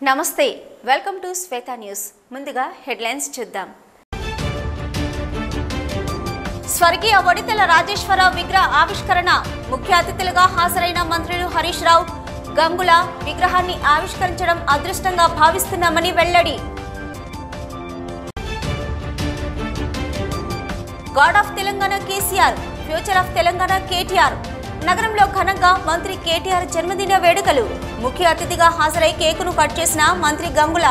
నమస్తే welcome to Swetha news ముందుగా headlines చూద్దాం స్వర్గీయ వడితెల రాజేశ్వరరావు విగ్రహ ఆవిష్కరణ ముఖ్య అతిథులుగా హాజరైన మంత్రులు హరీష్ రావు గంగుల విగ్రహాన్ని ఆవిష్కరించడం అదృష్టంగా భావిస్తున్నామని వెల్లడి god of Telangana KCR future of Telangana KTR నగరంలో ఘనంగా మంత్రి కేటీఆర్ జన్మదిన వేడుకలు ముఖ్య అతిథిగా హాజరై కేకును కట్ చేసిన మంత్రి గంగుల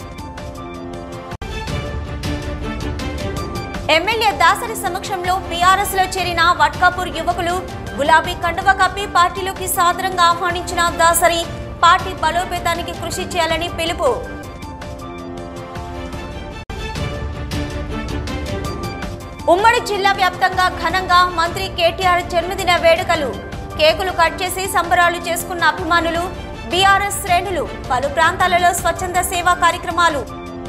ఎమ్మెల్యే దాసరి సమక్షంలో బీఆర్ఎస్ లో చేరిన వట్కాపూర్ యువకులు గులాబీ కండువ కప్పి పార్టీలోకి సాదరంగా ఆహ్వానించిన దాసరి పార్టీ బలోపేతానికి కృషి చేయాలని పిలుపు ఉమ్మడి జిల్లా వ్యాప్తంగా ఘనంగా మంత్రి కేటీఆర్ జన్మదిన వేడుకలు కేకులు కట్ చేసి సంబరాలు చేసుకున్న అభిమానులు బీఆర్ఎస్ శ్రేణులు పలు ప్రాంతాలలో స్వచ్ఛంద సేవా కార్యక్రమాలు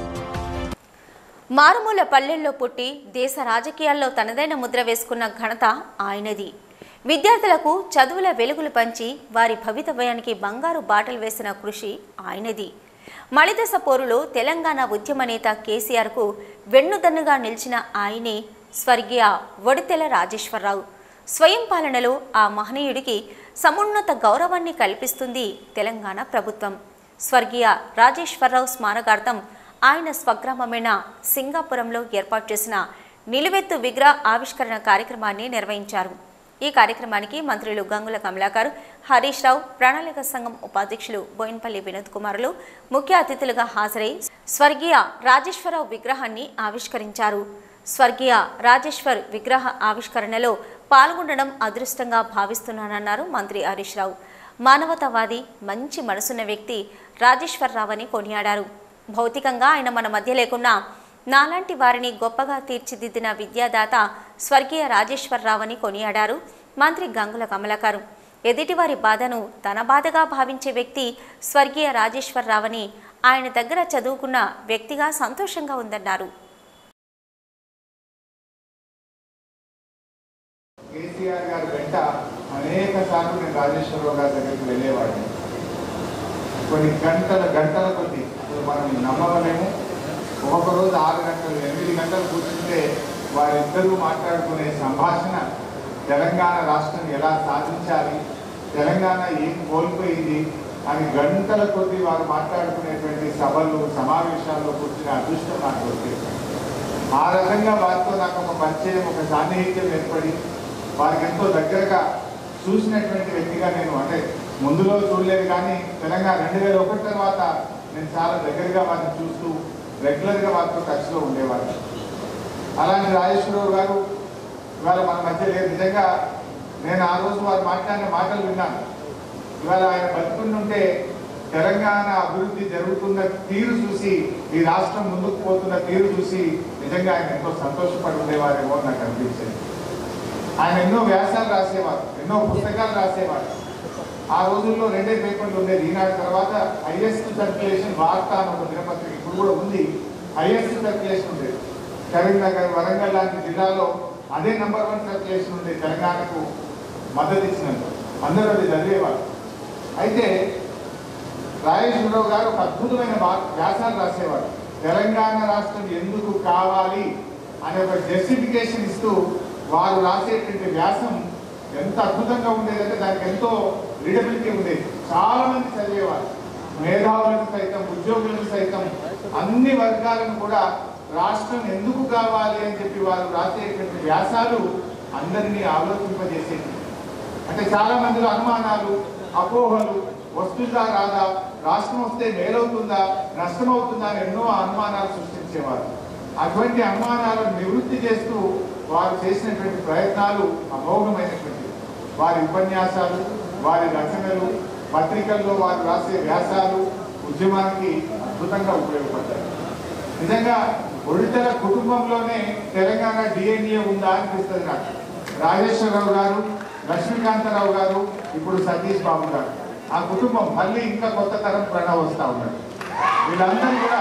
మారుమూల పల్లెల్లో పుట్టి దేశ రాజకీయాల్లో తనదైన ముద్ర వేసుకున్న ఘనత ఆయనది విద్యార్థులకు చదువుల వెలుగులు పంచి వారి భవితవ్యానికి బంగారు బాటలు వేసిన కృషి ఆయనది మలిదశ పోరులో తెలంగాణ ఉద్యమ నేత కేసీఆర్కు వెన్నుదన్నుగా నిలిచిన ఆయనే స్వర్గీయ వడితెల రాజేశ్వరరావు స్వయం పాలనలో ఆ మహనీయుడికి సమున్నత గౌరవాన్ని కల్పిస్తుంది తెలంగాణ ప్రభుత్వం స్వర్గీయ రాజేశ్వరరావు స్మారకార్థం ఆయన స్వగ్రామమైన సింగాపురంలో ఏర్పాటు చేసిన నిలువెత్తు విగ్రహ ఆవిష్కరణ కార్యక్రమాన్ని నిర్వహించారు ఈ కార్యక్రమానికి మంత్రులు గంగుల కమలాకర్ హరీష్ రావు ప్రణాళిక సంఘం ఉపాధ్యక్షులు బోయిన్పల్లి వినోద్ కుమారులు ముఖ్య అతిథులుగా హాజరై స్వర్గీయ రాజేశ్వరరావు విగ్రహాన్ని ఆవిష్కరించారు స్వర్గీయ రాజేశ్వర్ విగ్రహ ఆవిష్కరణలో పాల్గొనడం అదృష్టంగా భావిస్తున్నానన్నారు మంత్రి హరీష్ రావు మానవతావాది మంచి మనసున్న వ్యక్తి రాజేశ్వరరావు అని కొనియాడారు భౌతికంగా ఆయన మన మధ్య లేకున్నా నాలాంటి వారిని గొప్పగా తీర్చిదిద్దిన విద్యాదాత స్వర్గీయ రాజేశ్వరరావు అని కొనియాడారు మంత్రి గంగుల కమలాకర్ ఎదుటివారి బాధను తన బాధగా భావించే వ్యక్తి స్వర్గీయ రాజేశ్వరరావని ఆయన దగ్గర చదువుకున్న వ్యక్తిగా సంతోషంగా ఉందన్నారు కేసీఆర్ గారి వెంట అనేక సార్లు నేను రాజేశ్వరరావు గారి దగ్గరికి వెళ్ళేవాడిని కొన్ని గంటల గంటల కొద్ది ఇప్పుడు మనం నమ్మలేము ఒక్కొక్క రోజు ఆరు గంటలు ఎనిమిది గంటలు కూర్చుంటే వారిద్దరూ మాట్లాడుకునే సంభాషణ తెలంగాణ రాష్ట్రం ఎలా సాధించాలి తెలంగాణ ఏం కోల్పోయింది అని గంటల కొద్ది వారు మాట్లాడుకునేటువంటి సభలు సమావేశాల్లో కూర్చునే అదృష్టం నాకు వచ్చింది ఆ రకంగా వారితో నాకు ఒక పరిచయం ఒక సాన్నిహిత్యం ఏర్పడి వారికి ఎంతో దగ్గరగా చూసినటువంటి వ్యక్తిగా నేను అంటే ముందులో చూడలేదు కానీ తెలంగాణ రెండు వేల ఒకటి తర్వాత నేను చాలా దగ్గరగా వారిని చూస్తూ రెగ్యులర్గా వారితో టచ్లో ఉండేవాడిని అలాంటి రాజేశ్వరరావు గారు ఇవాళ మన మధ్య లేదు నిజంగా నేను ఆ రోజు వారు మాట్లాడిన మాటలు విన్నాను ఇవాళ ఆయన బతుకుంటుంటే తెలంగాణ అభివృద్ధి జరుగుతున్న తీరు చూసి ఈ రాష్ట్రం ముందుకు పోతున్న తీరు చూసి నిజంగా ఆయన ఎంతో సంతోషపడి ఉండేవారేమో అని నాకు అనిపించింది ఆయన ఎన్నో వ్యాసాలు రాసేవారు ఎన్నో పుస్తకాలు రాసేవారు ఆ రోజుల్లో రెండే పేపర్లు ఉండేది ఈనాడు తర్వాత హైయెస్ట్ సర్క్యులేషన్ వార్త అని ఒక దినపత్రిక ఇప్పుడు కూడా ఉంది హైయెస్ట్ సర్క్యులేషన్ ఉండేది కరీంనగర్ వరంగల్ లాంటి జిల్లాలో అదే నంబర్ వన్ సర్క్యులేషన్ ఉండేది తెలంగాణకు మద్దతు ఇచ్చినందుకు అందరూ అది చదివేవారు అయితే రాజేశ్వరరావు గారు ఒక అద్భుతమైన వా- వ్యాసాలు రాసేవారు తెలంగాణ రాష్ట్రం ఎందుకు కావాలి అనే ఒక జస్టిఫికేషన్ ఇస్తూ వారు రాసేటువంటి వ్యాసం ఎంత అద్భుతంగా ఉండేదంటే దానికి ఎంతో రీడబిలిటీ ఉండేది చాలా మంది చదివేవారు మేధావులకు సైతం ఉద్యోగులకు సైతం అన్ని వర్గాలను కూడా రాష్ట్రం ఎందుకు కావాలి అని చెప్పి వారు రాసేటువంటి వ్యాసాలు అందరినీ ఆలోచింపజేసేది అంటే చాలా మందిలో అనుమానాలు అపోహలు వస్తుందా రాదా రాష్ట్రం వస్తే మేలవుతుందా నష్టమవుతుందా అని ఎన్నో అనుమానాలు సృష్టించేవారు అటువంటి అనుమానాలను నివృత్తి చేస్తూ వారు చేసినటువంటి ప్రయత్నాలు అమోఘమైనటువంటి వారి ఉపన్యాసాలు వారి రచనలు పత్రికల్లో వారు రాసే వ్యాసాలు ఉద్యమానికి అద్భుతంగా ఉపయోగపడ్డాయి నిజంగా ఒడితెల కుటుంబంలోనే తెలంగాణ డిఎన్ఏ ఉందా అనిపిస్తుంది నాకు రాజేశ్వరరావు గారు లక్ష్మీకాంతరావు గారు ఇప్పుడు సతీష్ బాబు గారు ఆ కుటుంబం మళ్ళీ ఇంకా కొత్త తరం ప్రణవ్ వస్తా ఉన్నారు వీళ్ళందరూ కూడా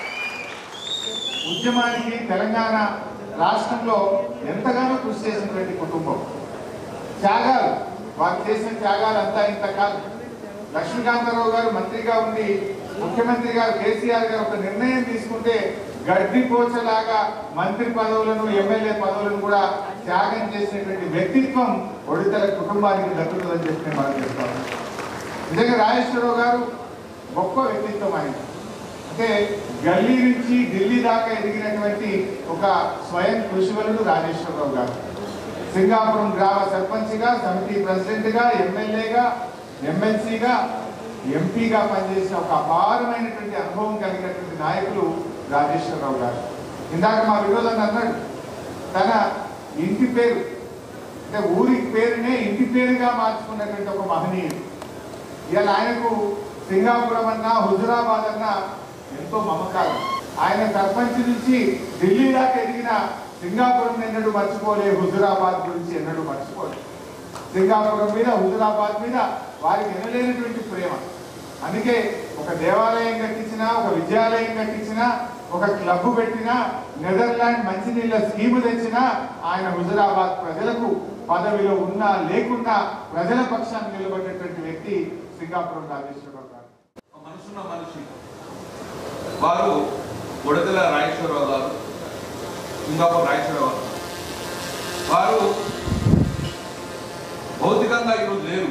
ఉద్యమానికి తెలంగాణ రాష్ట్రంలో ఎంతగానో కృషి చేసినటువంటి కుటుంబం త్యాగాలు వారు చేసిన త్యాగాలు అంతా ఇంత కాదు లక్ష్మీకాంతారావు గారు మంత్రిగా ఉండి ముఖ్యమంత్రి గారు కేసీఆర్ గారు ఒక నిర్ణయం తీసుకుంటే గడ్డి పోచలాగా మంత్రి పదవులను ఎమ్మెల్యే పదవులను కూడా త్యాగం చేసినటువంటి వ్యక్తిత్వం ఒడితల కుటుంబానికి దక్కుతుందని చెప్పి నేను మనం చెప్తాను నిజంగా రాజేశ్వరరావు గారు గొప్ప వ్యక్తిత్వం ఆయన అంటే గల్లీ నుంచి ఢిల్లీ దాకా ఎదిగినటువంటి ఒక స్వయం కృషివలుడు రాజేశ్వరరావు గారు సింగాపురం గ్రామ సర్పంచ్గా సమితి ప్రెసిడెంట్గా ఎమ్మెల్యేగా ఎమ్మెల్సీగా ఎంపీగా పనిచేసిన ఒక అపారమైనటువంటి అనుభవం కలిగినటువంటి నాయకులు రాజేశ్వరరావు గారు ఇందాక మా విరోధం అన్నాడు తన ఇంటి పేరు అంటే ఊరి పేరునే ఇంటి పేరుగా మార్చుకున్నటువంటి ఒక మహనీయుడు ఇవాళ ఆయనకు సింగాపురం అన్నా హుజురాబాద్ అన్నా ఎంతో మమకారం ఆయన సర్పంచ్ నుంచి ఢిల్లీ దాకా ఎదిగిన సింగాపురం ఎన్నడూ మర్చిపోలే హుజురాబాద్ గురించి ఎన్నడూ మర్చిపోలే సింగాపురం మీద హుజురాబాద్ మీద వారికి ఎనలేనటువంటి ప్రేమ అందుకే ఒక దేవాలయం కట్టించినా ఒక విద్యాలయం కట్టించినా ఒక క్లబ్ పెట్టినా నెదర్లాండ్ మంచినీళ్ళ స్కీము తెచ్చినా ఆయన హుజురాబాద్ ప్రజలకు పదవిలో ఉన్నా లేకున్నా ప్రజల పక్షాన్ని నిలబడేటువంటి వ్యక్తి సింగాపురం రాజేశ్వరరావు గారు ఒక మనసున్న మనిషి వారు ఉడతల రాజేశ్వరరావు గారు సింగాపూర్ రాజేశ్వరరావు గారు వారు భౌతికంగా ఈరోజు లేరు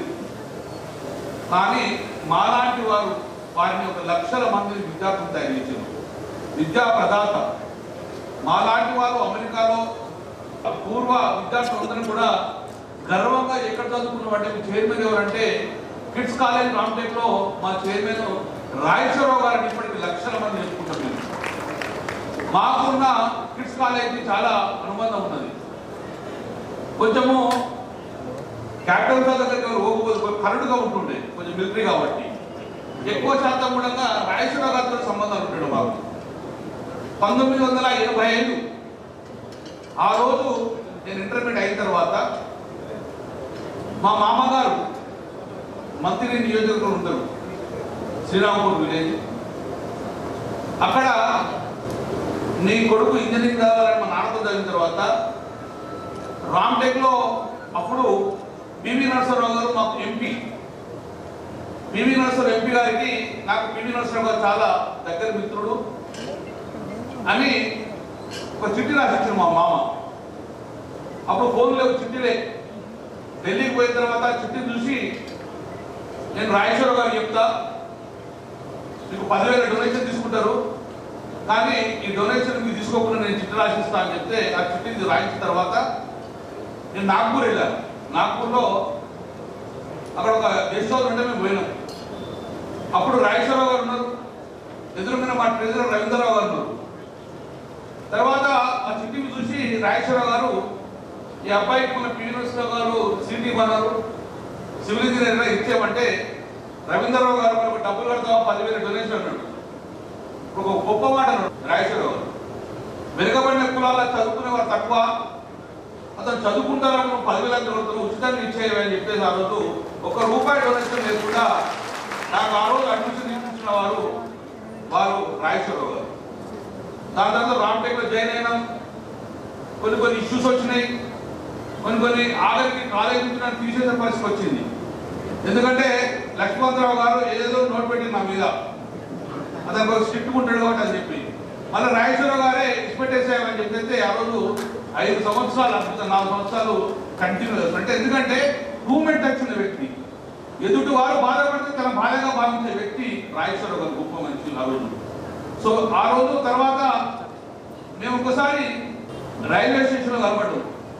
కానీ మాలాంటి వారు వారిని ఒక లక్షల మంది విద్యార్థులు తయారు చేశారు విద్యా ప్రదాత మాలాంటి వారు అమెరికాలో పూర్వ విద్యార్థులందరూ కూడా గర్వంగా ఎక్కడ చదువుకున్నామంటే మీ చైర్మన్ ఎవరంటే కిడ్స్ కాలేజ్ రామ్టెక్ లో మా చైర్మన్ రాజేశ్వరరావు గారిని ఇప్పటికి లక్షల మంది నేర్చుకుంటాం మేము మాకున్న కిడ్స్ కాలేజీ చాలా అనుబంధం ఉన్నది కొంచెము క్యాపిటల్ దగ్గరికి పోకపోతే కరుడుగా ఉంటుండే కొంచెం మిలిటరీ కాబట్టి ఎక్కువ శాతం కూడా రాజేశ్వరరావు గారితో సంబంధాలు ఉంటాడు మాకు పంతొమ్మిది వందల ఎనభై ఐదు ఆ రోజు నేను ఇంటర్మీడియట్ అయిన తర్వాత మా మామగారు మంత్రి నియోజకవర్గం ఉంటారు శ్రీరాంపూర్ విలేజ్ అక్కడ నీ కొడుకు ఇంజనీరింగ్ కావాలని మా నాన్నతో చదివిన తర్వాత రామ్టెక్లో అప్పుడు పివి నరసరావు గారు మాకు ఎంపీ పివి నరసరావు ఎంపీ గారికి నాకు పివి నరసరావు గారు చాలా దగ్గర మిత్రుడు అని ఒక చిట్టి రాసిచ్చారు మా మామ అప్పుడు ఫోన్ లేవు చిట్టిలే ఢిల్లీకి పోయిన తర్వాత ఆ చిట్టిని చూసి నేను రాజేశ్వరరావు గారికి చెప్తా మీకు పదివేల డొనేషన్ తీసుకుంటారు కానీ ఈ డొనేషన్ మీకు తీసుకోకుండా నేను చిట్టి రాసిస్తా అని చెప్తే ఆ చిట్టిని రాయించిన తర్వాత నేను నాగ్పూర్ వెళ్ళాను నాగ్పూర్లో అక్కడ ఒక గెస్ట్ హౌస్ ఉంటే మేము పోయినాం అప్పుడు రాజేశ్వరరావు గారు ఉన్నారు ఎదురుగా మా ట్రెజరర్ రవీంద్రరావు గారు ఉన్నారు తర్వాత ఆ చిట్టిని చూసి రాజేశ్వరరావు గారు ఈ అబ్బాయికి మన పి నరసింహరావు గారు సీటీ ఇవ్వన్నారు సివిల్ ఇంజనీర్ ఇచ్చామంటే రవీంద్రరావు గారు మనకు డబ్బులు కడతావా పదివేల డొనేషన్ అన్నాడు ఇప్పుడు ఒక గొప్ప మాట అన్నాడు రాజేశ్వరరావు గారు వెనుకబడిన కులాల చదువుకునే వారు తక్కువ అతను చదువుకుంటారా మనం పదివేల కడుతున్నాం ఉచితంగా ఇచ్చేయమని చెప్పేసి ఆ రోజు ఒక రూపాయి డొనేషన్ లేకుండా నాకు ఆ రోజు అడ్మిషన్ ఇప్పించిన వారు వారు రాజేశ్వరరావు గారు దాని తర్వాత రామ్టెక్లో జాయిన్ అయినాం కొన్ని కొన్ని ఇష్యూస్ వచ్చినాయి కొన్ని కొన్ని ఆఖరికి కాలేజీ నుంచి నన్ను తీసేసే పరిస్థితి వచ్చింది ఎందుకంటే లక్ష్మణరావు గారు ఏదేదో నోట్ పెట్టింది నా మీద అతనికి ఒక స్ట్రిక్ట్ ఉంటాడు కాబట్టి అని చెప్పి మళ్ళీ రాజేశ్వరరావు గారే ఇచ్చిపెట్టేసేయమని చెప్పేస్తే ఆ రోజు ఐదు సంవత్సరాలు అద్భుతం నాలుగు సంవత్సరాలు కంటిన్యూ అంటే ఎందుకంటే మూమెంట్ వచ్చిన వ్యక్తి ఎదుటి వారు బాధపడితే తన బాధగా భావించే వ్యక్తి రాజేశ్వరరావు గారు గొప్ప మనిషి ఆ రోజు సో ఆ రోజు తర్వాత మేము ఒకసారి రైల్వే స్టేషన్లో కనబడ్డాం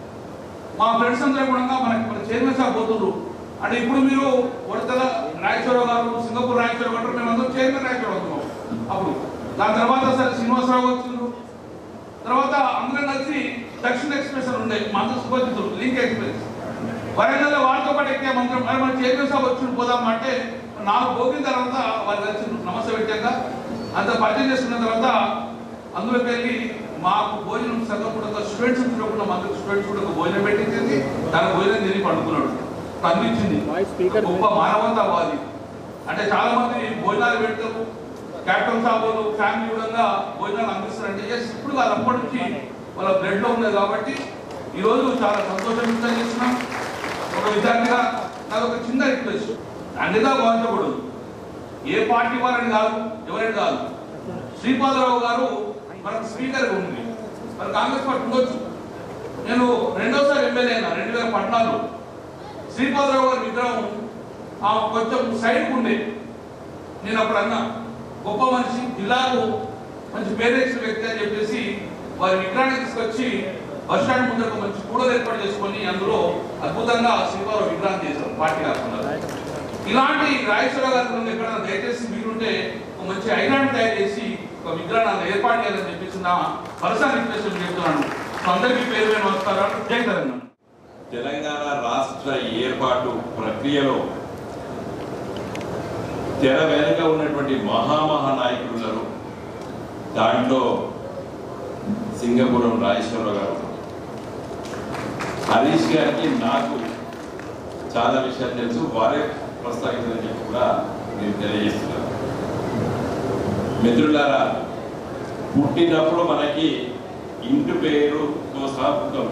మా ఫ్రెండ్స్ అందరూ కూడా మనకి మన చైర్మన్ సార్ పోతుండ్రు అంటే ఇప్పుడు మీరు వడతల రాజేశ్వరరావు గారు సింగపూర్ రాజేశ్వరరావు గారు మేమందరం చైర్మన్ రాజేశ్వరరావు అవుతున్నాం అప్పుడు దాని తర్వాత సరే శ్రీనివాసరావు వచ్చిండ్రు తర్వాత అందరం కలిసి దక్షిణ ఎక్స్ప్రెస్ అని ఉండే మా అందరూ సుపరిచితులు లింక్ ఎక్స్ప్రెస్ వరంగల్లో వాళ్ళతో పాటు ఎక్కే మంత్రం మరి మన చైర్మన్ సాబ్ వచ్చి పోదాం అంటే నాలుగు పోగిన తర్వాత వాళ్ళు కలిసి నమస్తే పెట్టాక అంత పరిచయం చేసుకున్న తర్వాత అందులోకి వెళ్ళి మాకు భోజనం సగం కూడా ఒక స్టూడెంట్స్ చూడకుండా మంది స్టూడెంట్స్ కూడా ఒక భోజనం పెట్టించింది దాని భోజనం తిని పడుకున్నాడు అందించింది గొప్ప మానవతావాది అంటే చాలా మంది భోజనాలు పెడతారు క్యాప్టెన్ సాబులు ఫ్యామిలీ కూడా భోజనాలు అందిస్తారంటే ఎస్ ఇప్పుడు వాళ్ళు అప్పటి నుంచి వాళ్ళ బ్లడ్ లో ఉన్నది కాబట్టి ఈ రోజు చాలా సంతోషం వ్యక్తం చేస్తున్నాం ఒక విద్యార్థిగా నాకు ఒక చిన్న రిక్వెస్ట్ అన్నిగా భావించకూడదు ఏ పార్టీ వారని కాదు ఎవరని కాదు శ్రీపాదరావు గారు మనకు స్పీకర్గా ఉంది మరి కాంగ్రెస్ పార్టీ ఉండొచ్చు నేను రెండోసారి ఎమ్మెల్యే అయినా రెండు వేల పద్నాలుగు శ్రీపాదరావు గారి విగ్రహం ఆ కొంచెం సైడ్కు ఉండే నేను అప్పుడు అన్నా గొప్ప మనిషి జిల్లాకు మంచి పేరు తెచ్చిన వ్యక్తి అని చెప్పేసి వారి విగ్రహాన్ని తీసుకొచ్చి బస్ స్టాండ్ ముందర ఒక మంచి కూడలు ఏర్పాటు చేసుకొని అందులో అద్భుతంగా శ్రీపాదరావు విగ్రహం చేశారు పార్టీ కాకుండా ఇలాంటి రాజేశ్వరరావు గారి గురించి ఎక్కడైనా దయచేసి మీరుంటే ఒక మంచి ఐలాండ్ తయారు చేసి ఒక విగ్రహాన్ని ఏర్పాటు చేయాలని చెప్పేసి నా పర్సనల్ రిక్వెస్ట్ చెప్తున్నాను సో అందరికీ పేరు పేరు నమస్కారాలు జై తెలంగాణ తెలంగాణ రాష్ట్ర ఏర్పాటు ప్రక్రియలో తెర వెనుక ఉన్నటువంటి మహామహా నాయకులు ఉన్నారు దాంట్లో సింగపురం రాజేశ్వరరావు గారు హరీష్ గారికి నాకు చాలా విషయాలు తెలుసు వారే ప్రస్తావించాలని చెప్పి కూడా నేను తెలియజేస్తున్నాను మిత్రులారా పుట్టినప్పుడు మనకి ఇంటి పేరుతో సహా పుట్టాం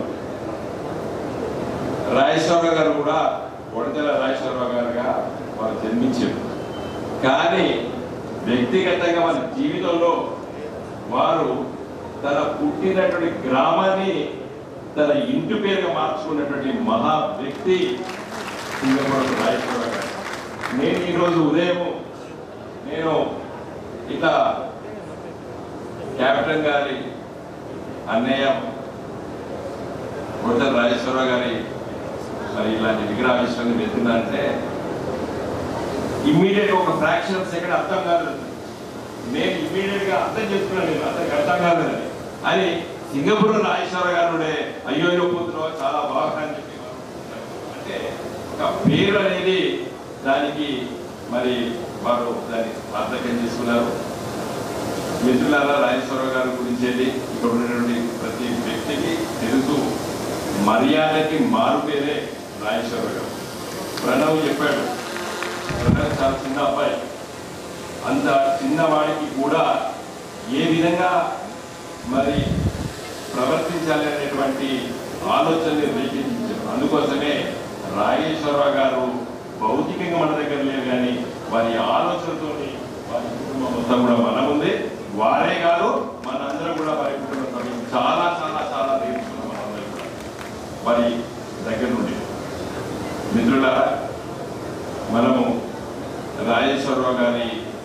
రాజేశ్వరరావు గారు కూడా కొడతల రాజేశ్వరరావు గారుగా వారు జన్మించారు కానీ వ్యక్తిగతంగా మన జీవితంలో వారు తన పుట్టినటువంటి గ్రామాన్ని తన ఇంటి పేరుగా మార్చుకున్నటువంటి మహా వ్యక్తి సింగపూర్ రాజేశ్వరరావు గారు నేను ఈరోజు ఉదయం నేను ఇట్లా కెప్టెన్ గారి అన్నయ్య కొడతల రాజేశ్వరరావు గారి మరి ఇలాంటి విగ్రహావిష్కరణ వెళ్తుందంటే ఇమ్మీడియట్ ఒక ఫ్రాక్షన్ ఆఫ్ సెకండ్ అర్థం కాదు నేను ఇమ్మీడియట్ గా అర్థం చేసుకున్నాను నేను అతనికి అర్థం కాదని అని సింగపూర్ రాజేశ్వర గారు ఉండే అయ్యో అయ్యో పోతున్నావు చాలా బాగా అని చెప్పి అంటే ఒక పేరు అనేది దానికి మరి వారు దాన్ని సార్థకం చేసుకున్నారు మిత్రులారా రాజేశ్వరరావు గారి గురించి వెళ్ళి ఇక్కడ ఉన్నటువంటి ప్రతి వ్యక్తికి తెలుసు మర్యాదకి మారుపేరే రాజేశ్వరరావు గారు ప్రణవ్ చెప్పాడు ప్రణవ్ చాలా చిన్న అబ్బాయి అంత చిన్నవాడికి కూడా ఏ విధంగా మరి ప్రవర్తించాలి అనేటువంటి ఆలోచనని రేకెత్తించారు అందుకోసమే రాజేశ్వరరావు గారు భౌతికంగా మన దగ్గర లేరు కానీ వారి ఆలోచనతోని వారి కుటుంబం మొత్తం కూడా మన ఉంది వారే కాదు మనందరం కూడా వారి కుటుంబ సభ్యులు చాలా చాలా చాలా నేర్చుకున్నాం మనందరం కూడా వారి దగ్గర నుండి మిత్రులారా మనము రాజేశ్వరరావు గారి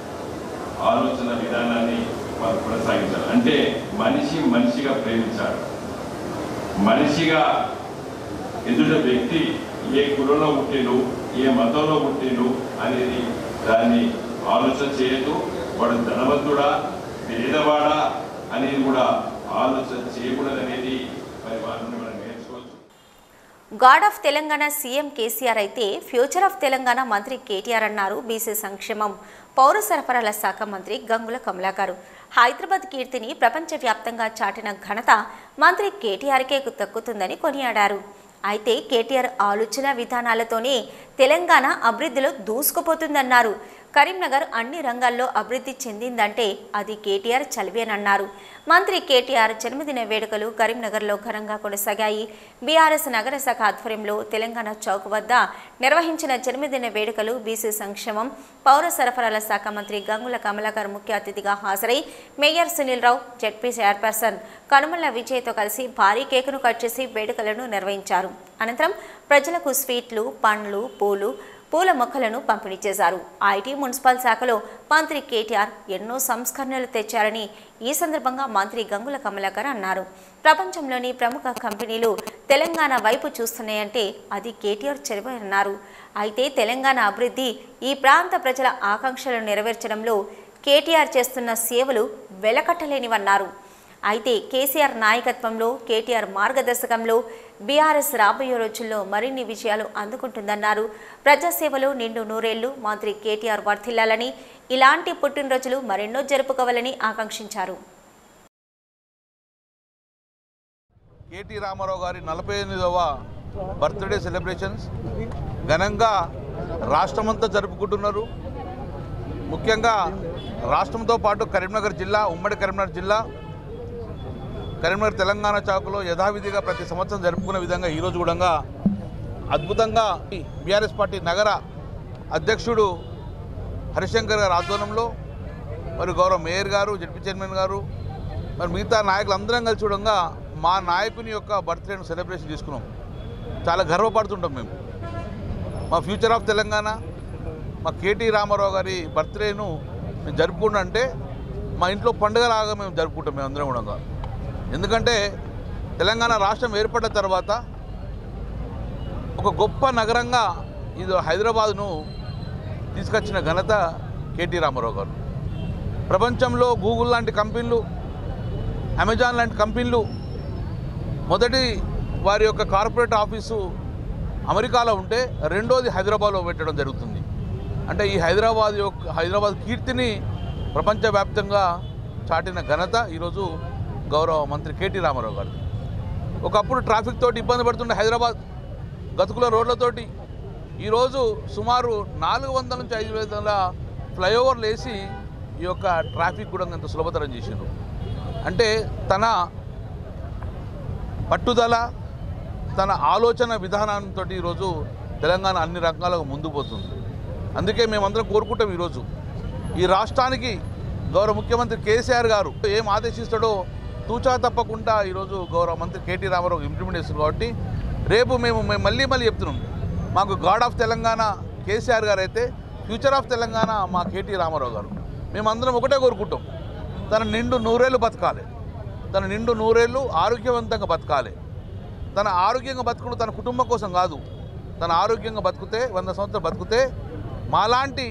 ఆలోచన విధానాన్ని వారు కొనసాగించారు అంటే మనిషి మనిషిగా ప్రేమించాడు మనిషిగా ఎదుట వ్యక్తి ఏ కులంలో పుట్టిండు ఏ మతంలో పుట్టిండు అనేది దాన్ని ఆలోచన చేయదు వాడు ధనవంతుడా పేదవాడా అనేది కూడా ఆలోచన చేయకూడదు అనేది మరి వారి నుండి మనం నేర్చుకోవచ్చు god of Telangana CM KCR అయితే ఫ్యూచర్ ఆఫ్ తెలంగాణ మంత్రి కేటీఆర్ అన్నారు బీసీ సంక్షేమం పౌర సరఫరాల శాఖ మంత్రి గంగుల కమలాకర్ హైదరాబాద్ కీర్తిని ప్రపంచవ్యాప్తంగా చాటిన ఘనత మంత్రి కేటీఆర్కే దక్కుతుందని కొనియాడారు అయితే కేటీఆర్ ఆలోచన విధానాలతోనే తెలంగాణ అభివృద్ధిలో దూసుకుపోతుందన్నారు కరీంనగర్ అన్ని రంగాల్లో అభివృద్ధి చెందిందంటే అది కేటీఆర్ చలివేనన్నారు మంత్రి కేటీఆర్ జన్మదిన వేడుకలు కరీంనగర్లో ఘనంగా కొనసాగాయి బీఆర్ఎస్ నగర శాఖ ఆధ్వర్యంలో తెలంగాణ చౌక్ వద్ద నిర్వహించిన జన్మదిన వేడుకలు బీసీ సంక్షేమం పౌర సరఫరాల శాఖ మంత్రి గంగుల కమలాకర్ ముఖ్య అతిథిగా హాజరై mayor Sunil Rao ZP chairperson Kanumala విజయ్తో కలిసి భారీ కేకును కట్ చేసి వేడుకలను నిర్వహించారు అనంతరం ప్రజలకు స్వీట్లు పండ్లు పూలు పూల మొక్కలను పంపిణీ చేశారు ఐటీ మున్సిపల్ శాఖలో మంత్రి కేటీఆర్ ఎన్నో సంస్కరణలు తెచ్చారని ఈ సందర్భంగా మంత్రి గంగుల కమలాకర్ అన్నారు ప్రపంచంలోని ప్రముఖ కంపెనీలు తెలంగాణ వైపు చూస్తున్నాయంటే అది కేటీఆర్ చొరవ అన్నారు అయితే తెలంగాణ అభివృద్ధి ఈ ప్రాంత ప్రజల ఆకాంక్షలను నెరవేర్చడంలో కేటీఆర్ చేస్తున్న సేవలు వెలకట్టలేనివన్నారు అయితే కేసీఆర్ నాయకత్వంలో కేటీఆర్ మార్గదర్శకంలో బీఆర్ఎస్ రాబోయే రోజుల్లో మరిన్ని విజయాలు అందుకుంటుందన్నారు ప్రజాసేవలో నిండు నూరేళ్లు మంత్రి కేటీఆర్ వర్ధిల్లాలని ఇలాంటి పుట్టినరోజులు మరెన్నో జరుపుకోవాలని ఆకాంక్షించారు కేటీ రామారావు గారి నలభై ఎనిమిదవ బర్త్డే సెలబ్రేషన్స్ ఘనంగా రాష్ట్రమంతా జరుపుకుంటున్నారు ముఖ్యంగా రాష్ట్రంతో పాటు కరీంనగర్ జిల్లా ఉమ్మడి కరీంనగర్ జిల్లా కరీంనగర్ తెలంగాణ చౌక్లో యథావిధిగా ప్రతి సంవత్సరం జరుపుకునే విధంగా ఈరోజు కూడా అద్భుతంగా బీఆర్ఎస్ పార్టీ నగర అధ్యక్షుడు హరిశంకర్ గారి ఆధ్వర్యంలో మరి గౌరవ మేయర్ గారు జడ్పీ చైర్మన్ గారు మరి మిగతా నాయకులు అందరం కలిసి చూడంగా మా నాయకుని యొక్క బర్త్డేను సెలబ్రేషన్ చేసుకున్నాం చాలా గర్వపడుతుంటాం మేము మా ఫ్యూచర్ ఆఫ్ తెలంగాణ మా కేటీ రామారావు గారి బర్త్డేను మేము జరుపుకుంటా అంటే మా ఇంట్లో పండుగలాగా మేము జరుపుకుంటాం మేము అందరం కూడా ఎందుకంటే తెలంగాణ రాష్ట్రం ఏర్పడిన తర్వాత ఒక గొప్ప నగరంగా ఇది హైదరాబాద్ను తీసుకొచ్చిన ఘనత కేటీ రామారావు గారు ప్రపంచంలో గూగుల్ లాంటి కంపెనీలు అమెజాన్ లాంటి కంపెనీలు మొదటి వారి యొక్క కార్పొరేట్ ఆఫీసు అమెరికాలో ఉంటే రెండోది హైదరాబాద్లో పెట్టడం జరుగుతుంది అంటే ఈ హైదరాబాద్ యొక్క హైదరాబాద్ కీర్తిని ప్రపంచవ్యాప్తంగా చాటిన ఘనత ఈరోజు గౌరవ మంత్రి కేటీ రామారావు గారు ఒకప్పుడు ట్రాఫిక్ తోటి ఇబ్బంది పడుతుండే హైదరాబాద్ గతుకుల రోడ్లతోటి ఈరోజు సుమారు నాలుగు వందల నుంచి ఐదు వందల ఫ్లైఓవర్లు వేసి ఈ యొక్క ట్రాఫిక్ కూడా ఎంత సులభతరం చేసిండ్రు అంటే తన పట్టుదల తన ఆలోచన విధానంతో ఈరోజు తెలంగాణ అన్ని రంగాలకు ముందు పోతుంది అందుకే మేమందరం కోరుకుంటాం ఈరోజు ఈ రాష్ట్రానికి గౌరవ ముఖ్యమంత్రి కేసీఆర్ గారు ఏం ఆదేశిస్తాడో తూచా తప్పకుండా ఈరోజు గౌరవ మంత్రి కేటీ రామారావు ఇంప్లిమెంట్ చేస్తుంది కాబట్టి రేపు మేము మేము మళ్ళీ మళ్ళీ చెప్తున్నాం మాకు గాడ్ ఆఫ్ తెలంగాణ కేసీఆర్ గారు అయితే ఫ్యూచర్ ఆఫ్ తెలంగాణ మా కేటీ రామారావు గారు మేమందరం ఒకటే కోరుకుంటాం తన నిండు నూరేళ్ళు బతకాలి తన నిండు నూరేళ్ళు ఆరోగ్యవంతంగా బతకాలి తన ఆరోగ్యంగా బతుకుడు తన కుటుంబం కోసం కాదు తన ఆరోగ్యంగా బతికితే వంద సంవత్సరాలు బతికితే మాలాంటి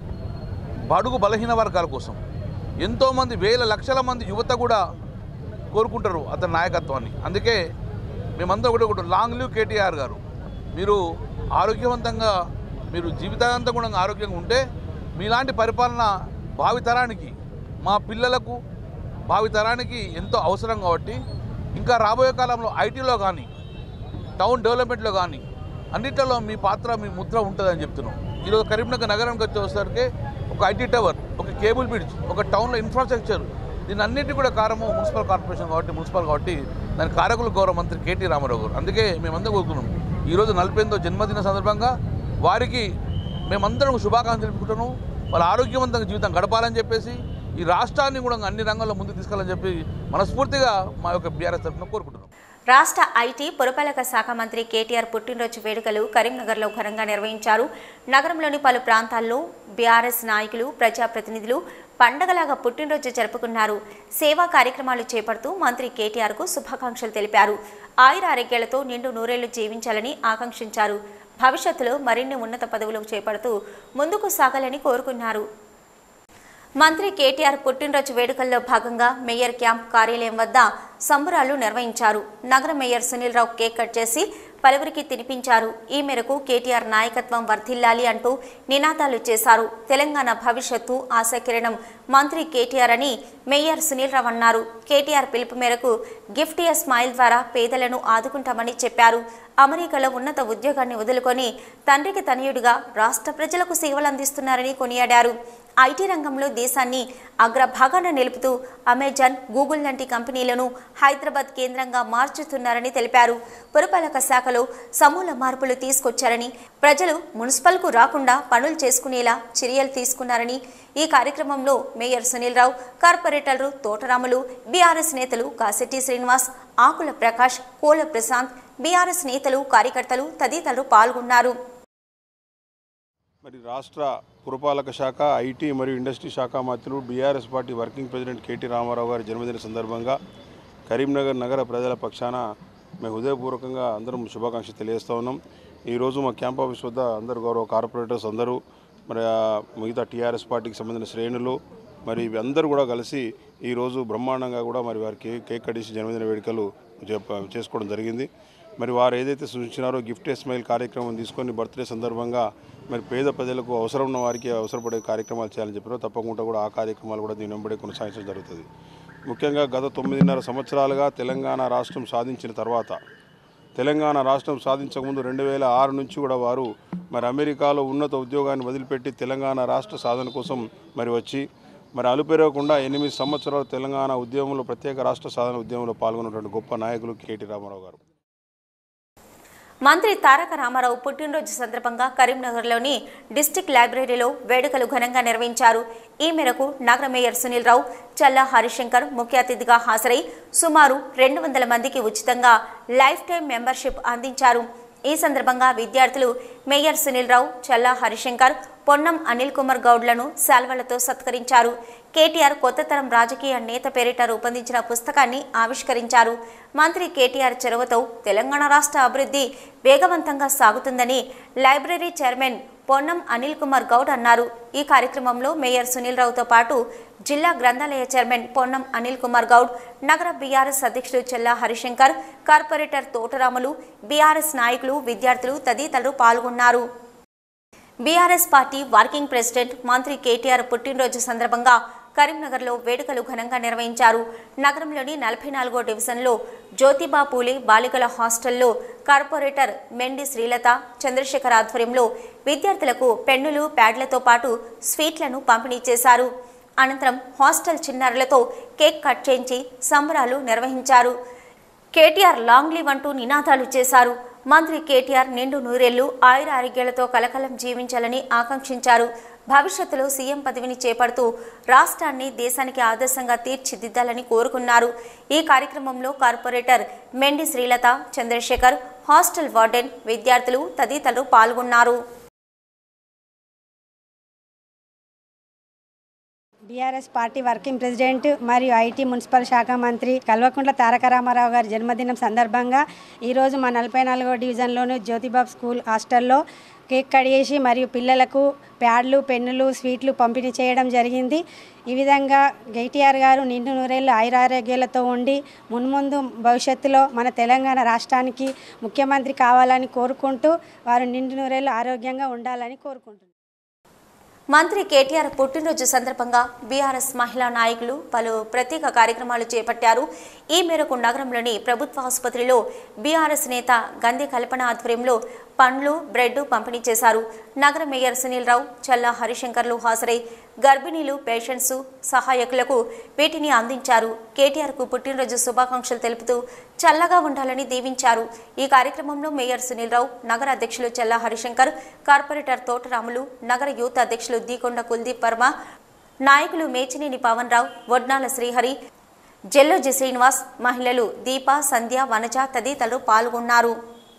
బడుగు బలహీన వర్గాల కోసం ఎంతోమంది వేల లక్షల మంది యువత కూడా కోరుకుంటారు అతని నాయకత్వాన్ని అందుకే మేమందరం ఒకటి ఒకటి లాంగ్ లివ్ కేటీఆర్ గారు మీరు ఆరోగ్యవంతంగా మీరు జీవితాంతం కూడా ఆరోగ్యంగా ఉంటే మీలాంటి పరిపాలన భావితరానికి మా పిల్లలకు భావితరానికి ఎంతో అవసరం కాబట్టి ఇంకా రాబోయే కాలంలో ఐటీలో కానీ టౌన్ డెవలప్మెంట్లో కానీ అన్నిట్లలో మీ పాత్ర మీ ముద్ర ఉంటుందని చెప్తున్నాం ఈరోజు కరీంనగర్ నగరానికి వచ్చేసరికి ఒక ఐటీ టవర్ ఒక కేబుల్ బ్రిడ్జ్ ఒక టౌన్లో ఇన్ఫ్రాస్ట్రక్చర్ దీని అన్నిటి కూడా కారము మున్సిపల్ కార్పొరేషన్ కాబట్టి మున్సిపల్ కాబట్టి దాని కారకులు గౌరవ మంత్రి కేటీ రామారావు గారు అందుకే మేమందరం కోరుకున్నాం ఈరోజు నలభై ఎనిమిదో జన్మదిన సందర్భంగా వారికి మేమందరం శుభాకాంక్షలు తెలుపుకుంటున్నాం వాళ్ళ ఆరోగ్యవంతంగా జీవితం గడపాలని చెప్పేసి ఈ రాష్ట్రాన్ని కూడా అన్ని రంగాల్లో ముందుకు తీసుకెళ్ళాలని చెప్పి మనస్ఫూర్తిగా మా యొక్క బీఆర్ఎస్ తరఫున కోరుకుంటున్నాం రాష్ట్ర ఐటీ పురపాలక శాఖ మంత్రి కేటీఆర్ పుట్టినరోజు వేడుకలు కరీంనగర్లో ఘనంగా నిర్వహించారు నగరంలోని పలు ప్రాంతాల్లో బీఆర్ఎస్ నాయకులు ప్రజాప్రతినిధులు పండగలాగా పుట్టినరోజు జరుపుకున్నారు సేవా కార్యక్రమాలు చేపడుతూ మంత్రి కేటీఆర్కు శుభాకాంక్షలు తెలిపారు ఆయుర ఆరోగ్యాలతో నిండు నూరేళ్లు జీవించాలని ఆకాంక్షించారు భవిష్యత్తులో మరిన్ని ఉన్నత పదవులు చేపడుతూ ముందుకు సాగాలని కోరుకున్నారు మంత్రి కేటీఆర్ పుట్టినరోజు వేడుకల్లో భాగంగా మేయర్ క్యాంప్ కార్యాలయం వద్ద సంబురాలు నిర్వహించారు నగర mayor Sunil Rao cake cut చేసి పలువురికి తినిపించారు ఈ మేరకు కేటీఆర్ నాయకత్వం వర్ధిల్లాలి అంటూ నినాదాలు చేశారు తెలంగాణ భవిష్యత్తు ఆశాకిరణం మంత్రి కేటీఆర్ అని మేయర్ సునీల్ రావు అన్నారు కేటీఆర్ పిలుపు మేరకు గిఫ్ట్ ఏ స్మైల్ ద్వారా పేదలను ఆదుకుంటామని చెప్పారు అమెరికాలో ఉన్నత ఉద్యోగాన్ని వదులుకొని తండ్రికి తనయుడిగా రాష్ట్ర ప్రజలకు సేవలు అందిస్తున్నారని కొనియాడారు ఐటీ రంగంలో దేశాన్ని అగ్రభాగాన నిలుపుతూ అమెజాన్ గూగుల్ లాంటి కంపెనీలను హైదరాబాద్ కేంద్రంగా మార్చుతున్నారని తెలిపారు పురపాలక శాఖలో సమూల మార్పులు తీసుకొచ్చారని ప్రజలు మున్సిపల్కు రాకుండా పనులు చేసుకునేలా చర్యలు తీసుకున్నారని ఈ కార్యక్రమంలో మేయర్ సునీల్ రావు కార్పొరేటర్లు తోటరాములు బీఆర్ఎస్ నేతలు కాశెట్టి శ్రీనివాస్ ఆకుల ప్రకాష్ కోల ప్రశాంత్ బీఆర్ఎస్ నేతలు కార్యకర్తలు తదితరులు పాల్గొన్నారు మరి రాష్ట్ర పురపాలక శాఖ ఐటీ మరియు ఇండస్ట్రీ శాఖ మంత్రులు BRS party working president KT Ramarao గారి జన్మదిన సందర్భంగా కరీంనగర్ నగర ప్రజల పక్షాన మేము హృదయపూర్వకంగా అందరం శుభాకాంక్షలు తెలియజేస్తా ఉన్నాం ఈరోజు మా క్యాంప్ ఆఫీస్ వద్ద అందరు గౌరవ కార్పొరేటర్స్ అందరూ మరి ఆ మిగతా టీఆర్ఎస్ పార్టీకి సంబంధించిన శ్రేణులు మరి ఇవి అందరూ కూడా కలిసి ఈరోజు బ్రహ్మాండంగా కూడా మరి వారికి కేక్ కట్టేసి జన్మదిన వేడుకలు జప- చేసుకోవడం జరిగింది మరి వారు ఏదైతే సూచించారో గిఫ్ట్ ఏ స్మైల్ కార్యక్రమం తీసుకొని బర్త్డే సందర్భంగా మరి పేద ప్రజలకు అవసరం ఉన్న వారికి అవసరపడే కార్యక్రమాలు చేయాలని చెప్పారో తప్పకుండా కూడా ఆ కార్యక్రమాలు కూడా దీని వెంబడి కొనసాగించడం జరుగుతుంది ముఖ్యంగా గత తొమ్మిదిన్నర సంవత్సరాలుగా తెలంగాణ రాష్ట్రం సాధించిన తర్వాత తెలంగాణ రాష్ట్రం సాధించకముందు రెండు వేల ఆరు నుంచి కూడా వారు మరి అమెరికాలో ఉన్నత ఉద్యోగాన్ని వదిలిపెట్టి తెలంగాణ రాష్ట్ర సాధన కోసం మరి వచ్చి మరి అలుపెరగకుండా ఎనిమిది సంవత్సరాలు తెలంగాణ ఉద్యమంలో ప్రత్యేక రాష్ట్ర సాధన ఉద్యమంలో పాల్గొన్నటువంటి గొప్ప నాయకులు కేటీ రామారావు గారు మంత్రి తారక రామారావు పుట్టినరోజు సందర్భంగా కరీంనగర్లోని డిస్టిక్ లైబ్రరీలో వేడుకలు ఘనంగా నిర్వహించారు ఈ మేరకు నగర మేయర్ సునీల్ రావు చల్లా హరిశంకర్ ముఖ్య అతిథిగా హాజరై సుమారు రెండు వందల మందికి ఉచితంగా లైఫ్ టైం మెంబర్షిప్ అందించారు ఈ సందర్భంగా విద్యార్థులు మేయర్ సునీల్ రావు చల్లా హరిశంకర్ పొన్నం అనిల్ కుమార్ గౌడ్లను శాల్వలతో సత్కరించారు కేటీఆర్ కొత్త తరం రాజకీయ నేత పేరిట రూపొందించిన పుస్తకాన్ని ఆవిష్కరించారు మంత్రి కేటీఆర్ చొరవతో తెలంగాణ రాష్ట్ర అభివృద్ధి వేగవంతంగా సాగుతుందని లైబ్రరీ చైర్మన్ పొన్నం అనిల్ కుమార్ గౌడ్ అన్నారు ఈ కార్యక్రమంలో మేయర్ సునీల్ రావుతో పాటు జిల్లా గ్రంథాలయ చైర్మన్ పొన్నం అనిల్ కుమార్ గౌడ్ నగర బీఆర్ఎస్ అధ్యక్షుడు చెల్లా హరిశంకర్ కార్పొరేటర్ తోటరాములు బీఆర్ఎస్ నాయకులు విద్యార్థులు తదితరులు పాల్గొన్నారు బీఆర్ఎస్ పార్టీ వర్కింగ్ ప్రెసిడెంట్ మంత్రి కేటీఆర్ పుట్టినరోజు సందర్భంగా కరీంనగర్లో వేడుకలు ఘనంగా నిర్వహించారు నగరంలోని నలభై నాలుగో డివిజన్లో జ్యోతిబా పూలే బాలికల హాస్టల్లో కార్పొరేటర్ మెండి శ్రీలత చంద్రశేఖర్ ఆధ్వర్యంలో విద్యార్థులకు పెన్నులు ప్యాడ్లతో పాటు స్వీట్లను పంపిణీ చేశారు అనంతరం హాస్టల్ చిన్నారులతో కేక్ కట్ చేయించి సంబరాలు నిర్వహించారు కేటీఆర్ లాంగ్ లీవ్ అంటూ నినాదాలు చేశారు మంత్రి కేటీఆర్ నిండు నూరేళ్లు ఆయుర ఆరోగ్యాలతో కలకలం జీవించాలని ఆకాంక్షించారు భవిష్యత్తులో సీఎం పదవిని చేపడుతూ రాష్ట్రాన్ని దేశానికి ఆదర్శంగా తీర్చిదిద్దాలని కోరుకున్నారు ఈ కార్యక్రమంలో corporator Mendi Srilatha Chandrashekar hostel warden విద్యార్థులు తదితరులు పాల్గొన్నారు బీఆర్ఎస్ పార్టీ వర్కింగ్ ప్రెసిడెంట్ మరియు ఐటీ మున్సిపల్ శాఖ మంత్రి కల్వకుంట్ల తారక రామారావు గారి జన్మదినం సందర్భంగా ఈరోజు మా నలభై నాలుగో డివిజన్లోని జ్యోతిబాబు స్కూల్ హాస్టల్లో కేక్ కడిగేసి మరియు పిల్లలకు ప్యాడ్లు పెన్నులు స్వీట్లు పంపిణీ చేయడం జరిగింది ఈ విధంగా కేటీఆర్ గారు నిండు నూరేళ్ళు ఆయురారోగ్యాలతో ఉండి మున్ముందు భవిష్యత్తులో మన తెలంగాణ రాష్ట్రానికి ముఖ్యమంత్రి కావాలని కోరుకుంటూ వారు నిండు నూరేళ్ళు ఆరోగ్యంగా ఉండాలని కోరుకుంటున్నారు మంత్రి కేటీఆర్ పుట్టినరోజు సందర్భంగా బీఆర్ఎస్ మహిళా నాయకులు పలు ప్రత్యేక కార్యక్రమాలు చేపట్టారు ఈ మేరకు నగరంలోని ప్రభుత్వ ఆసుపత్రిలో బీఆర్ఎస్ నేత గంధి కల్పన ఆధ్వర్యంలో పండ్లు బ్రెడ్ పంపిణీ చేశారు నగర మేయర్ సునీల్ రావు చల్లా హరిశంకర్లు హాజరై గర్భిణీలు పేషెంట్స్ సహాయకులకు వీటిని అందించారు కేటీఆర్కు పుట్టినరోజు శుభాకాంక్షలు తెలుపుతూ చల్లగా ఉండాలని దీవించారు ఈ కార్యక్రమంలో మేయర్ సునీల్ రావు నగర అధ్యక్షులు చల్లా హరిశంకర్ కార్పొరేటర్ తోటరాములు నగర యూత్ అధ్యక్షులు దీకొండ కుల్దీప్ వర్మ నాయకులు మేచినేని పవన్ రావు వడ్నాల శ్రీహరి జెల్లోజి శ్రీనివాస్ మహిళలు దీప సంధ్య వనజ తదితరులు పాల్గొన్నారు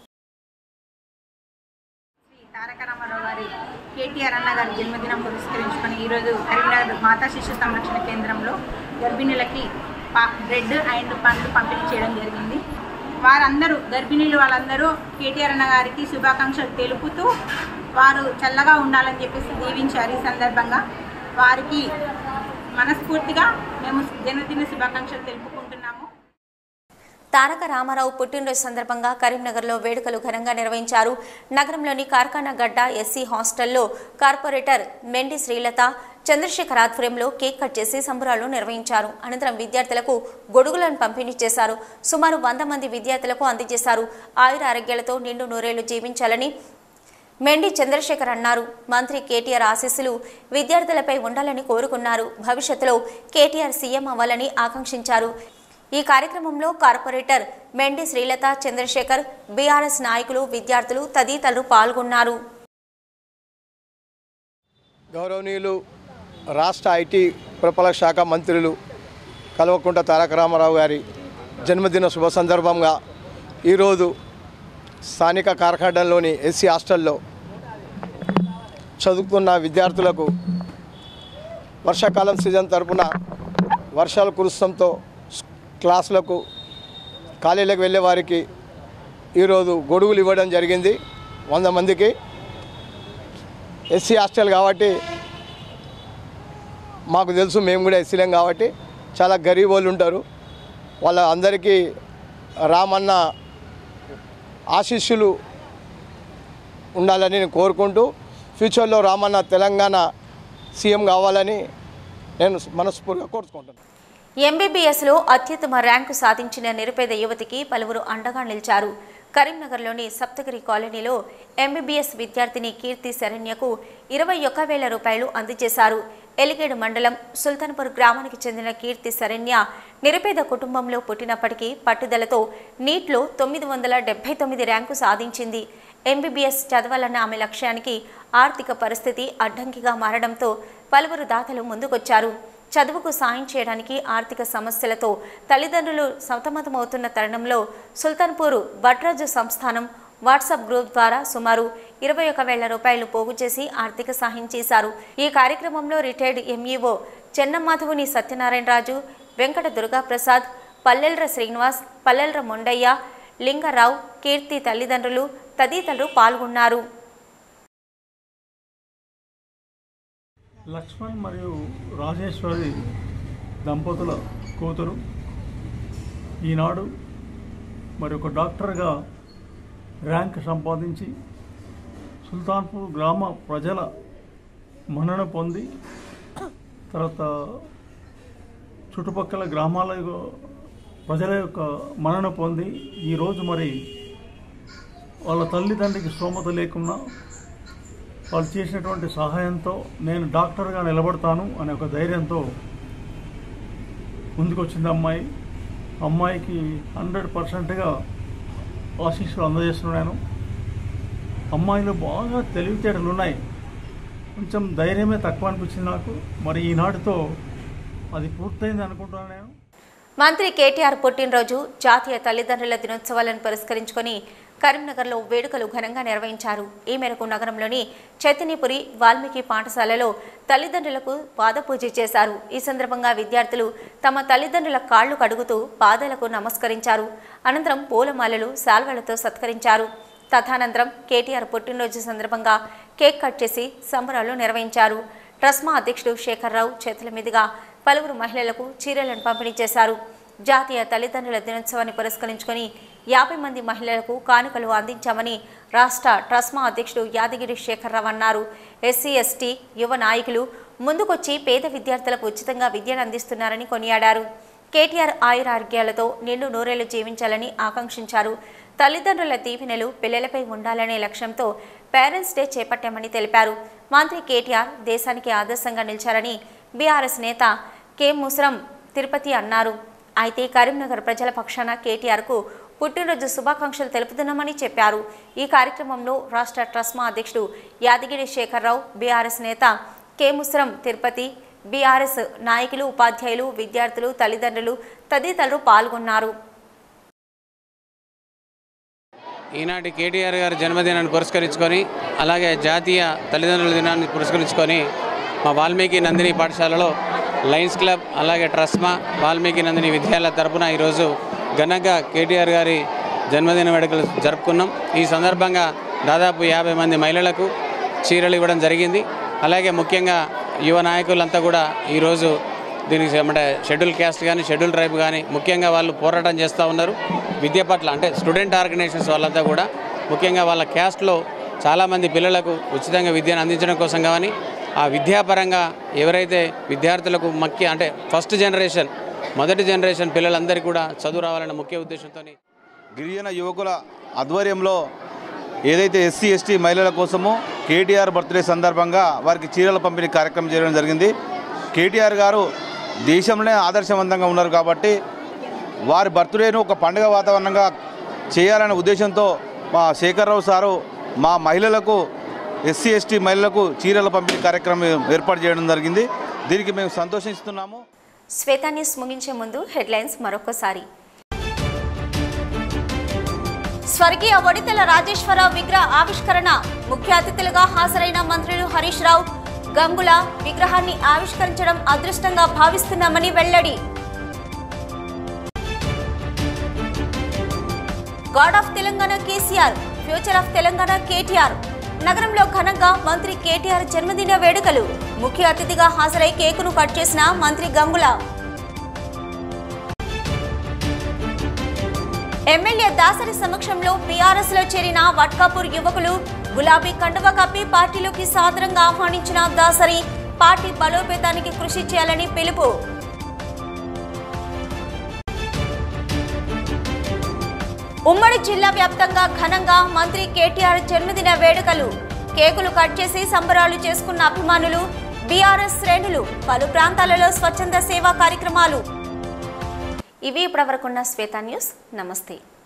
తారక రామారావు గారి కేటీఆర్ అన్న గారి జన్మదినం పురస్కరించుకొని ఈరోజు కరీంనగర్ మాతా శిశు సంరక్షణ కేంద్రంలో గర్భిణులకి పా బ్రెడ్ అండ్ పండ్లు పంపిణీ చేయడం జరిగింది వారందరూ గర్భిణీలు వాళ్ళందరూ కేటీఆర్ అన్న గారికి శుభాకాంక్షలు తెలుపుతూ వారు చల్లగా ఉండాలని చెప్పేసి దీవించారు ఈ సందర్భంగా వారికి మనస్ఫూర్తిగా మేము జన్మదిన శుభాకాంక్షలు తెలుపుకుంటున్నాము తారక రామారావు పుట్టినరోజు సందర్భంగా కరీంనగర్లో వేడుకలు ఘనంగా నిర్వహించారు నగరంలోని కార్ఖానా గడ్డ ఎస్సీ హాస్టల్లో కార్పొరేటర్ మెండి శ్రీలత చంద్రశేఖర్ ఆధ్వర్యంలో కేక్ కట్ చేసి సంబరాలు నిర్వహించారు అనంతరం విద్యార్థులకు గొడుగులను పంపిణీ చేశారు సుమారు వంద మంది విద్యార్థులకు అందజేశారు ఆయుర ఆరోగ్యాలతో నిండు నూరేళ్లు జీవించాలని మెండి చంద్రశేఖర్ అన్నారు మంత్రి కేటీఆర్ ఆశీస్సులు విద్యార్థులపై ఉండాలని కోరుకున్నారు భవిష్యత్తులో కేటీఆర్ సీఎం అవ్వాలని ఆకాంక్షించారు ఈ కార్యక్రమంలో కార్పొరేటర్ మెండి శ్రీలత చంద్రశేఖర్ బీఆర్ఎస్ నాయకులు విద్యార్థులు తదితరులు పాల్గొన్నారు గౌరవనీయులు రాష్ట్ర ఐటీ పురపాలక శాఖ మంత్రులు కల్వకుంట్ల తారక రామారావు గారి జన్మదిన శుభ సందర్భంగా ఈరోజు స్థానిక కార్ఖానంలోని ఎస్సీ హాస్టల్లో చదువుతున్న విద్యార్థులకు వర్షాకాలం సీజన్ తరపున వర్షాలు కురుస్తంతో క్లాసులకు కాలేజీలకు వెళ్ళే వారికి ఈరోజు గొడుగులు ఇవ్వడం జరిగింది వంద మందికి ఎస్సీ హాస్టల్ కాబట్టి మాకు తెలుసు మేము కూడా ఎస్సీలేం కాబట్టి చాలా గరీబ్ వాళ్ళు ఉంటారు వాళ్ళ అందరికీ రామన్న ఆశీస్సులు ఉండాలని నేను కోరుకుంటూ ఫ్యూచర్లో రామన్న తెలంగాణ సీఎం కావాలని నేను మనస్ఫూర్తిగా కోరుకుంటున్నాను ఎంబీబీఎస్లో అత్యుత్తమ ర్యాంకు సాధించిన నిరుపేద యువతికి పలువురు అండగా నిలిచారు కరీంనగర్లోని సప్తగిరి కాలనీలో ఎంబీబీఎస్ విద్యార్థిని కీర్తి శరణ్యకు ఇరవై ఒక్క వేల రూపాయలు అందజేశారు ఎలిగేడు మండలం సుల్తాన్పూర్ గ్రామానికి చెందిన కీర్తి శరణ్య నిరుపేద కుటుంబంలో పుట్టినప్పటికీ పట్టుదలతో నీట్లో తొమ్మిది వందల డెబ్బై తొమ్మిది ర్యాంకు సాధించింది ఎంబీబీఎస్ చదవాలన్న ఆమె లక్ష్యానికి ఆర్థిక పరిస్థితి అడ్డంకిగా మారడంతో పలువురు దాతలు ముందుకొచ్చారు చదువుకు సాయం చేయడానికి ఆర్థిక సమస్యలతో తల్లిదండ్రులు సతమతమవుతున్న తరుణంలో సుల్తాన్పూర్ భట్రాజు సంస్థానం వాట్సాప్ గ్రూప్ ద్వారా సుమారు ఇరవై ఒక వేల రూపాయలు పోగు చేసి ఆర్థిక సహాయం చేశారు ఈ కార్యక్రమంలో రిటైర్డ్ ఎంఈఓ చెన్నమాధవుని సత్యనారాయణరాజు వెంకట దుర్గాప్రసాద్ పల్లెల్ర శ్రీనివాస్ పల్లెల్ర మొండయ్య లింగరావు కీర్తి తల్లిదండ్రులు తదితరులు పాల్గొన్నారు లక్ష్మణ్ మరియు రాజేశ్వరి దంపతుల కూతురు ఈనాడు మరి ఒక డాక్టర్గా ర్యాంక్ సంపాదించి సుల్తాన్పూర్ గ్రామ ప్రజల మన్నన పొంది తర్వాత చుట్టుపక్కల గ్రామాల యొక్క- ప్రజల యొక్క మన్నన పొంది ఈరోజు మరి వాళ్ళ తల్లిదండ్రికి స్తోమత లేకున్నా వాళ్ళు చేసినటువంటి సహాయంతో నేను డాక్టర్గా నిలబడతాను అనే ఒక ధైర్యంతో ముందుకొచ్చింది అమ్మాయి అమ్మాయికి హండ్రెడ్ పర్సెంట్గా ఆశీస్సులు అందజేస్తున్నాను అమ్మాయిలో బాగా తెలివితేటలు ఉన్నాయి కొంచెం ధైర్యమే తక్కువ అనిపించింది నాకు మరి ఈనాటితో అది పూర్తయింది అనుకుంటున్నాను నేను మంత్రి కేటీఆర్ పుట్టినరోజు జాతీయ తల్లిదండ్రుల దినోత్సవాలను పురస్కరించుకొని కరీంనగర్లో వేడుకలు ఘనంగా నిర్వహించారు ఈ మేరకు నగరంలోని చైతన్యపురి వాల్మీకి పాఠశాలలో తల్లిదండ్రులకు పాదపూజ చేశారు ఈ సందర్భంగా విద్యార్థులు తమ తల్లిదండ్రుల కాళ్లు కడుగుతూ పాదాలకు నమస్కరించారు అనంతరం పూలమాలలు శాల్వలతో సత్కరించారు తదనంతరం కేటీఆర్ పుట్టినరోజు సందర్భంగా కేక్ కట్ చేసి సంబరాలు నిర్వహించారు ట్రస్మా అధ్యక్షుడు శేఖర్రావు చేతుల మీదుగా పలువురు మహిళలకు చీరలను పంపిణీ చేశారు జాతీయ తల్లిదండ్రుల దినోత్సవాన్ని పురస్కరించుకొని యాభై మంది మహిళలకు కానుకలు అందించామని రాష్ట్ర ట్రస్మా అధ్యక్షుడు యాదగిరి శేఖర్రావు అన్నారు ఎస్సీ ఎస్టీ యువ నాయకులు ముందుకొచ్చి పేద విద్యార్థులకు ఉచితంగా విద్యను అందిస్తున్నారని కొనియాడారు కేటీఆర్ ఆయురారోగ్యాలతో నిండు నూరేళ్లు జీవించాలని ఆకాంక్షించారు తల్లిదండ్రుల దీవెనలు పిల్లలపై ఉండాలనే లక్ష్యంతో పేరెంట్స్ డే చేపట్టామని తెలిపారు మంత్రి కేటీఆర్ దేశానికి ఆదర్శంగా నిలిచారని బీఆర్ఎస్ నేత కె ముసరం తిరుపతి అన్నారు అయితే కరీంనగర్ ప్రజల పక్షాన కేటీఆర్కు పుట్టినరోజు శుభాకాంక్షలు తెలుపుతున్నామని చెప్పారు ఈ కార్యక్రమంలో రాష్ట్ర ట్రస్మా అధ్యక్షుడు యాదగిరి శేఖర్రావు బీఆర్ఎస్ నేత కె ముసరం తిరుపతి బీఆర్ఎస్ నాయకులు ఉపాధ్యాయులు విద్యార్థులు తల్లిదండ్రులు తదితరులు పాల్గొన్నారు ఈనాటి కేటీఆర్ గారి జన్మదినాన్ని పురస్కరించుకొని అలాగే జాతీయ తల్లిదండ్రుల దినాన్ని పురస్కరించుకొని మా వాల్మీకి నందిని పాఠశాలలో లయన్స్ క్లబ్ అలాగే ట్రస్మా వాల్మీకి నందిని విద్యాలయ తరపున ఈరోజు ఘనంగా కేటీఆర్ గారి జన్మదిన వేడుకలు జరుపుకున్నాం ఈ సందర్భంగా దాదాపు యాభై మంది మహిళలకు చీరలు ఇవ్వడం జరిగింది అలాగే ముఖ్యంగా యువ నాయకులంతా కూడా ఈరోజు దీనికి అంటే షెడ్యూల్ క్యాస్ట్ కానీ షెడ్యూల్ ట్రైబ్ కానీ ముఖ్యంగా వాళ్ళు పోరాటం చేస్తూ ఉన్నారు విద్య పట్ల అంటే స్టూడెంట్ ఆర్గనైజేషన్స్ వాళ్ళంతా కూడా ముఖ్యంగా వాళ్ళ క్యాస్ట్లో చాలామంది పిల్లలకు ఉచితంగా విద్యను అందించడం కోసం కానీ ఆ విద్యాపరంగా ఎవరైతే విద్యార్థులకు ముఖ్య అంటే ఫస్ట్ జనరేషన్ మొదటి జనరేషన్ పిల్లలందరికీ కూడా చదువు రావాలన్న ముఖ్య ఉద్దేశంతో గిరిజన యువకుల ఆధ్వర్యంలో ఏదైతే ఎస్సీ ఎస్టీ మహిళల కోసమో కేటీఆర్ బర్త్డే సందర్భంగా వారికి చీరల పంపిణీ కార్యక్రమం చేయడం జరిగింది కేటీఆర్ గారు దేశంలోనే ఆదర్శవంతంగా ఉన్నారు కాబట్టి వారి బర్త్డేను ఒక పండుగ వాతావరణంగా చేయాలనే ఉద్దేశంతో మా శేఖర్రావు సారు మా మహిళలకు ఎస్సీ ఎస్టీ మహిళలకు చీరల పంపిణీ కార్యక్రమం ఏర్పాటు చేయడం జరిగింది దీనికి మేము సంతోషిస్తున్నాము శ్వేతా న్యూస్ ముగించే ముందు హెడ్లైన్స్ మరొకసారి స్వర్గీయ ఒడితెల రాజేశ్వరరావు విగ్రహ ఆవిష్కరణ ముఖ్య అతిథులుగా హాజరైన మంత్రులు హరీష్ రావు గంగుల విగ్రహాన్ని ఆవిష్కరించడం అదృష్టంగా భావిస్తున్నామని వెల్లడి god of Telangana KCR future of Telangana KTR నగరంలో ఘనంగా మంత్రి కేటీఆర్ జన్మదిన వేడుకలు ముఖ్య అతిథిగా హాజరై కేకును కట్ చేసిన మంత్రి గంగుల ఎమ్మెల్యే దాసరి సమక్షంలో బీఆర్ఎస్ లో చేరిన వట్కాపూర్ యువకులు గులాబీ కండువ కప్పి పార్టీలోకి సాదరంగా ఆహ్వానించిన దాసరి పార్టీ బలోపేతానికి కృషి చేయాలని పిలుపు ఉమ్మడి జిల్లా వ్యాప్తంగా ఘనంగా మంత్రి కేటీఆర్ జన్మదిన వేడుకలు కేకులు కట్ చేసి సంబరాలు చేసుకున్న అభిమానులు బీఆర్ఎస్ శ్రేణులు పలు ప్రాంతాలలో స్వచ్ఛంద సేవా కార్యక్రమాలు ఇవి ఇప్పటివరకున్న శ్వేత న్యూస్ నమస్తే